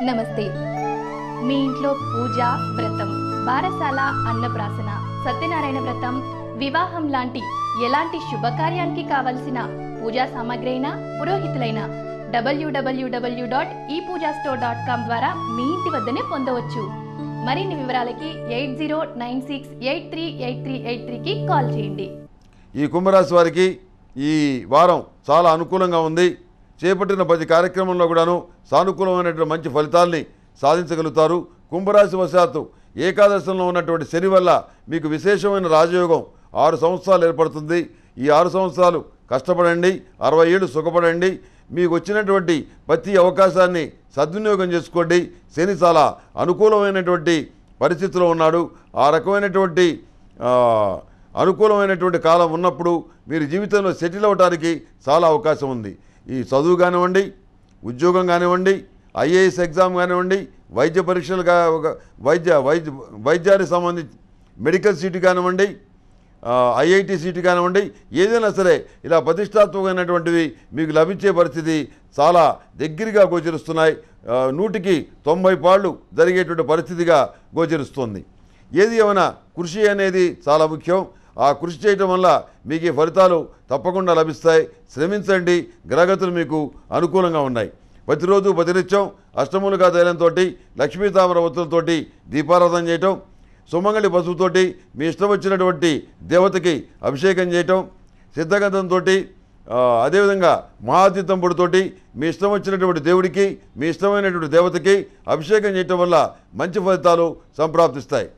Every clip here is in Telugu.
నమస్తే మీ ఇంట్లో పూజ వ్రతం బారసాల అన్నప్రాసన సత్యనారాయణ వ్రతం వివాహం లాంటి ఎలాంటి శుభకార్యానికి కావలసిన పూజా సామాగ్రి అయినా పురోహితులైన డబ్ల్యూడబ్ల్యూడబ్ల్యూ డాట్ ఈ పూజా స్టోర్ డాట్ కామ్ ద్వారా మీ ఇంటి వద్దనే పొందవచ్చు మరిన్ని వివరాలకి eight zero nine six eight three eight three eight త్రీకి కాల్ చేయండి ఈ కుంభరాశి వారికి ఈ వారం చాలా అనుకూలంగా ఉంది చేపట్టిన ప్రతి కార్యక్రమంలో కూడాను సానుకూలమైనటువంటి మంచి ఫలితాల్ని సాధించగలుగుతారు కుంభరాశి వశాత్తు ఏకాదశంలో ఉన్నటువంటి శని వల్ల మీకు విశేషమైన రాజయోగం ఆరు సంవత్సరాలు ఏర్పడుతుంది ఈ ఆరు సంవత్సరాలు కష్టపడండి అరవై ఏళ్ళు సుఖపడండి మీకు వచ్చినటువంటి ప్రతి అవకాశాన్ని సద్వినియోగం చేసుకోండి శని చాలా అనుకూలమైనటువంటి పరిస్థితిలో ఉన్నాడు ఆ రకమైనటువంటి ఆ, అనుకూలమైనటువంటి కాలం ఉన్నప్పుడు మీరు జీవితంలో సెటిల్ అవ్వడానికి చాలా అవకాశం ఉంది ఈ చదువు కానివ్వండి ఉద్యోగం కానివ్వండి ఐఏఎస్ ఎగ్జామ్ కానివ్వండి వైద్య పరీక్షలు కా ఒక వైద్య వైద్య వైద్యానికి సంబంధించి మెడికల్ సీటు కానివ్వండి ఐఐటి సీటు కానివ్వండి ఏదైనా సరే ఇలా ప్రతిష్టాత్మకమైనటువంటివి మీకు లభించే పరిస్థితి చాలా దగ్గరగా గోచరిస్తున్నాయి ఆ, నూటికి తొంభై పాళ్ళు జరిగేటువంటి పరిస్థితిగా గోచరిస్తుంది ఏది ఏమైనా కృషి అనేది చాలా ముఖ్యం ఆ కృషి చేయటం వల్ల మీకు ఈ ఫలితాలు తప్పకుండా లభిస్తాయి శ్రమించండి గ్రహగతులు మీకు అనుకూలంగా ఉన్నాయి ప్రతిరోజు ప్రతినిత్యం అష్టములుగా తైలంతో లక్ష్మీ తామర ఒత్తులతోటి దీపారాధన చేయటం సుమంగళి పసుపుతోటి మీ ఇష్టం వచ్చినటువంటి దేవతకి అభిషేకం చేయటం సిద్ధగంధంతో అదేవిధంగా మహాతీర్థం పొడితోటి మీ ఇష్టం వచ్చినటువంటి దేవుడికి మీ ఇష్టమైనటువంటి దేవతకి అభిషేకం చేయటం వల్ల మంచి ఫలితాలు సంప్రాప్తిస్తాయి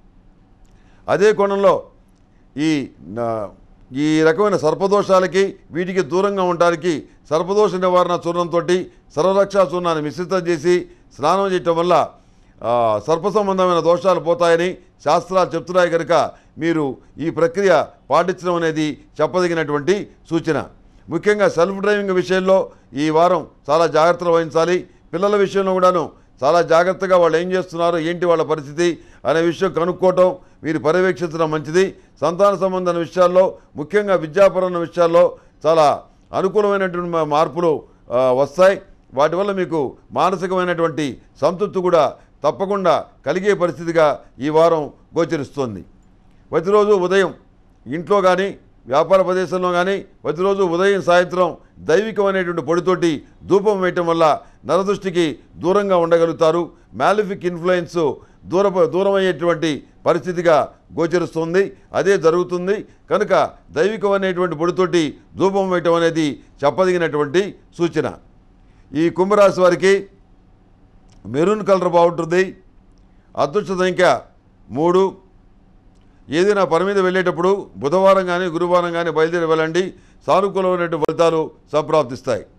అదే కోణంలో ఈ నా- ఈ రకమైన సర్పదోషాలకి వీటికి దూరంగా ఉండడానికి సర్పదోష నివారణ చూర్ణంతో సర్వరక్షా చూర్ణాన్ని మిశ్రితం చేసి స్నానం చేయటం వల్ల ఆ, సర్ప సంబంధమైన దోషాలు పోతాయని శాస్త్రాలు చెప్తున్నాయి కనుక మీరు ఈ ప్రక్రియ పాటించడం అనేది చెప్పదగినటువంటి సూచన ముఖ్యంగా సెల్ఫ్ డ్రైవింగ్ విషయంలో ఈ వారం చాలా జాగ్రత్తలు వహించాలి పిల్లల విషయంలో కూడాను చాలా జాగ్రత్తగా వాళ్ళు ఏం చేస్తున్నారు ఏంటి వాళ్ళ పరిస్థితి అనే విషయం కనుక్కోవటం మీరు పర్యవేక్షించడం మంచిది సంతాన సంబంధమైన విషయాల్లో ముఖ్యంగా విద్యాపరమైన విషయాల్లో చాలా అనుకూలమైనటువంటి మా- మార్పులు ఆ, వస్తాయి వాటి వల్ల మీకు మానసికమైనటువంటి సంతృప్తి కూడా తప్పకుండా కలిగే పరిస్థితిగా ఈ వారం గోచరిస్తోంది ప్రతిరోజు ఉదయం ఇంట్లో కానీ వ్యాపార ప్రదేశంలో కానీ ప్రతిరోజు ఉదయం సాయంత్రం దైవికమైనటువంటి పొడితోటి ధూపం వేయటం వల్ల నరదృష్టికి దూరంగా ఉండగలుగుతారు మ్యాలిఫిక్ ఇన్ఫ్లుయెన్స్ దూర దూరమయ్యేటువంటి పరిస్థితిగా గోచరిస్తుంది అదే జరుగుతుంది కనుక దైవికమైనటువంటి పొడితోటి ధూపం వేయటం అనేది చెప్పదగినటువంటి సూచన ఈ కుంభరాశి వారికి మెరూన్ కలర్ బాగుంటుంది అదృష్ట సంఖ్య మూడు ఏదైనా పని మీద వెళ్ళేటప్పుడు బుధవారం కానీ గురువారం కానీ బయలుదేరి వెళ్ళండి సానుకూలమైనటువంటి ఫలితాలు సంప్రాప్తిస్తాయి